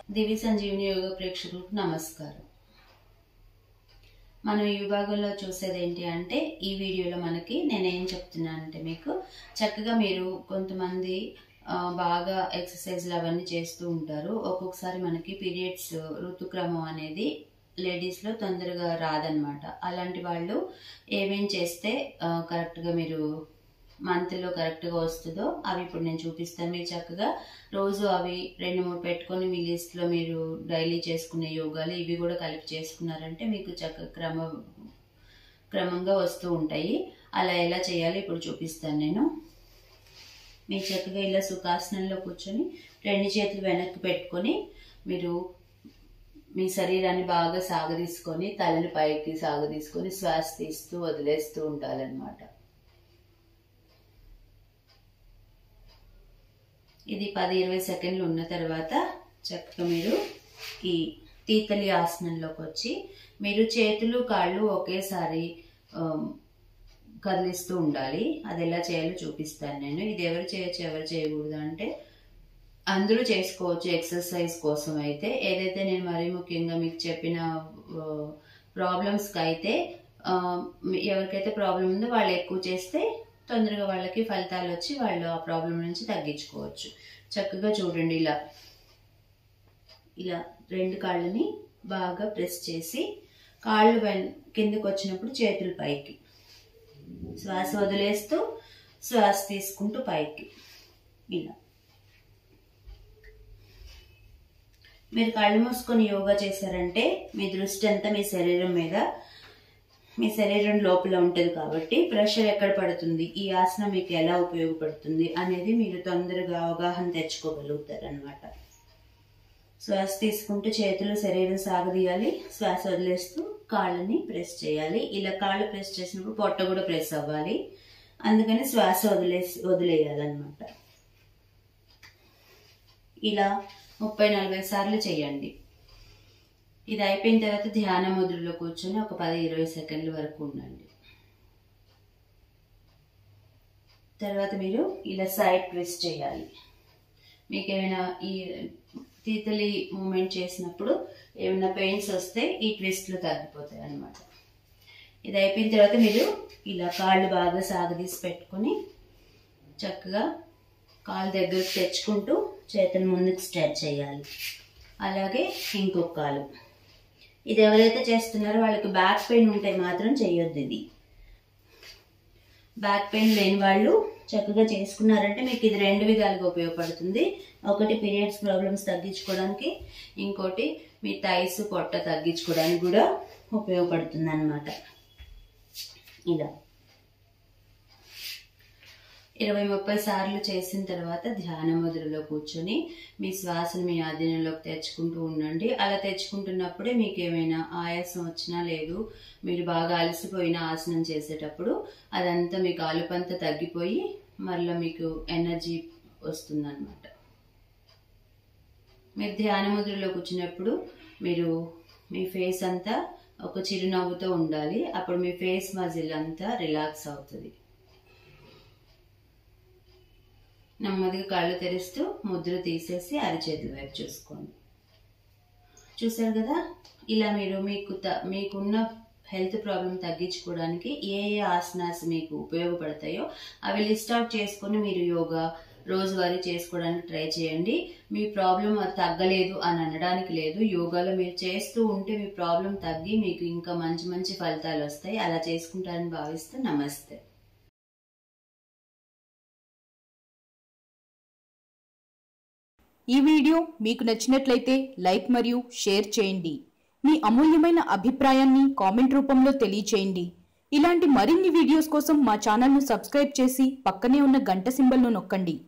దివి సంజీవిని యోగ ప్రేక్షకులకు నమస్కారం మనం ఈ విభాగంలో చూసేది ఏంటి అంటే ఈ వీడియోలో మనకి నేను ఏం చెప్తున్నానంటే మీకు చక్కగా మీరు కొంతమంది ఆ, బాగా ఎక్సర్సైజ్లు అవన్నీ చేస్తూ ఉంటారు ఒక్కొక్కసారి మనకి పీరియడ్స్ ఋతుక్రమం అనేది లేడీస్లో తొందరగా రాదనమాట అలాంటి వాళ్ళు ఏమేం చేస్తే ఆ, కరెక్ట్గా మీరు మంత్లో కరెక్ట్గా వస్తుందో అవి ఇప్పుడు నేను చూపిస్తాను మీరు చక్కగా రోజు అవి రెండు మూడు పెట్టుకొని మీ లిస్ట్లో మీరు డైలీ చేసుకునే యోగాలు ఇవి కూడా కలిపి చేసుకున్నారంటే మీకు చక్కగా క్రమ క్రమంగా వస్తూ ఉంటాయి అలా ఎలా చేయాలో ఇప్పుడు చూపిస్తాను నేను మీరు చక్కగా ఇలా సుఖాసనంలో కూర్చొని రెండు చేతులు వెనక్కి పెట్టుకొని మీరు మీ శరీరాన్ని బాగా సాగదీసుకొని తలని పైకి సాగదీసుకొని శ్వాస తీస్తూ వదిలేస్తూ ఉండాలన్నమాట ఇది పది ఇరవై సెకండ్లు ఉన్న తర్వాత చక్కగా మీరు ఈ తీతలి ఆసనంలోకి వచ్చి మీరు చేతులు కాళ్ళు ఒకేసారి ఆ, కదిలిస్తూ ఉండాలి అది ఎలా చేయాలో చూపిస్తాను నేను ఇది ఎవరు చేయొచ్చు ఎవరు చేయకూడదు అంటే అందరూ చేసుకోవచ్చు ఎక్సర్సైజ్ కోసం అయితే ఏదైతే నేను మరీ ముఖ్యంగా మీకు చెప్పిన ప్రాబ్లమ్స్కి అయితే ఆ, ఎవరికైతే ప్రాబ్లం ఉందో వాళ్ళు ఎక్కువ చేస్తే తొందరగా వాళ్ళకి ఫలితాలు వచ్చి వాళ్ళు ఆ ప్రాబ్లం నుంచి తగ్గించుకోవచ్చు చక్కగా చూడండి ఇలా ఇలా రెండు కాళ్ళని బాగా ప్రెస్ చేసి కాళ్ళు వెన్ కిందకు వచ్చినప్పుడు చేతులు పైకి శ్వాస వదిలేస్తూ శ్వాస తీసుకుంటూ పైకి ఇలా మీరు కళ్ళు మూసుకొని యోగా చేశారంటే మీ దృష్టి అంతా మీ శరీరం మీద మీ శరీరం లోపల ఉంటుంది కాబట్టి ప్రెషర్ ఎక్కడ పడుతుంది ఈ ఆసనం మీకు ఎలా ఉపయోగపడుతుంది అనేది మీరు తొందరగా అవగాహన తెచ్చుకోగలుగుతారు అనమాట శ్వాస తీసుకుంటూ చేతులు శరీరం సాగదీయాలి శ్వాస వదిలేస్తూ కాళ్ళని ప్రెస్ చేయాలి ఇలా కాళ్ళు ప్రెస్ చేసినప్పుడు పొట్ట కూడా ప్రెస్ అవ్వాలి అందుకని శ్వాస వదిలేసి వదిలేయాలన్నమాట ఇలా ముప్పై నలభై సార్లు చేయండి ఇది అయిపోయిన తర్వాత ధ్యాన ముద్రలో కూర్చొని ఒక పది ఇరవై సెకండ్ల వరకు ఉండండి తర్వాత మీరు ఇలా సైడ్ ట్విస్ట్ చేయాలి మీకు ఏమైనా ఈ తీతలి మూమెంట్ చేసినప్పుడు ఏమైనా పెయిన్స్ వస్తే ఈ ట్విస్ట్లు తగ్గిపోతాయి అన్నమాట ఇది అయిపోయిన తర్వాత మీరు ఇలా కాళ్ళు బాగా సాగదీసి పెట్టుకొని చక్కగా కాలు దగ్గరకు తెచ్చుకుంటూ చేతులు ముందుకు స్ట్రెచ్ చేయాలి అలాగే ఇంకొక కాలు ఇది ఎవరైతే చేస్తున్నారో వాళ్ళకి బ్యాక్ పెయిన్ ఉంటే మాత్రం చేయొద్దు ఇది బ్యాక్ పెయిన్ లేని వాళ్ళు చక్కగా చేసుకున్నారంటే మీకు ఇది రెండు విధాలుగా ఉపయోగపడుతుంది ఒకటి పీరియడ్స్ ప్రాబ్లమ్స్ తగ్గించుకోవడానికి ఇంకోటి మీ థైస్ పొట్ట తగ్గించుకోవడానికి కూడా ఉపయోగపడుతుంది అనమాట ఇలా ఇరవై ముప్పై సార్లు చేసిన తర్వాత ధ్యాన ముద్రలో కూర్చొని మీ శ్వాసను మీ ఆధీనంలోకి తెచ్చుకుంటూ ఉండండి అలా తెచ్చుకుంటున్నప్పుడే మీకు ఏమైనా ఆయాసం వచ్చినా లేదు మీరు బాగా అలసిపోయిన ఆసనం చేసేటప్పుడు అదంతా మీకు అలుపంతా తగ్గిపోయి మరలా మీకు ఎనర్జీ వస్తుందన్నమాట మీరు ధ్యాన ముద్రలో కూర్చున్నప్పుడు మీరు మీ ఫేస్ అంతా ఒక చిరునవ్వుతో ఉండాలి అప్పుడు మీ ఫేస్ మజిల్ అంతా రిలాక్స్ అవుతుంది నెమ్మదిగా కళ్ళు తెరుస్తూ ముద్ర తీసేసి అరిచేతుల వైపు చూసుకోండి చూసారు కదా ఇలా మీరు మీకు త- మీకున్న హెల్త్ ప్రాబ్లం తగ్గించుకోవడానికి ఏ ఏ ఆసనాస్ మీకు ఉపయోగపడతాయో అవి లిస్ట్ అవుట్ చేసుకొని మీరు యోగా రోజువారీ చేసుకోవడానికి ట్రై చేయండి మీ ప్రాబ్లం అది తగ్గలేదు అని అనడానికి లేదు యోగాలో మీరు చేస్తూ ఉంటే మీ ప్రాబ్లం తగ్గి మీకు ఇంకా మంచి మంచి ఫలితాలు వస్తాయి అలా చేసుకుంటారని భావిస్తూ నమస్తే ఈ వీడియో మీకు నచ్చినట్లయితే లైక్ మరియు షేర్ చేయండి మీ అమూల్యమైన అభిప్రాయాన్ని కామెంట్ రూపంలో తెలియచేయండి ఇలాంటి మరిన్ని వీడియోస్ కోసం మా ఛానల్ను సబ్స్క్రైబ్ చేసి పక్కనే ఉన్న గంట సింబల్ను నొక్కండి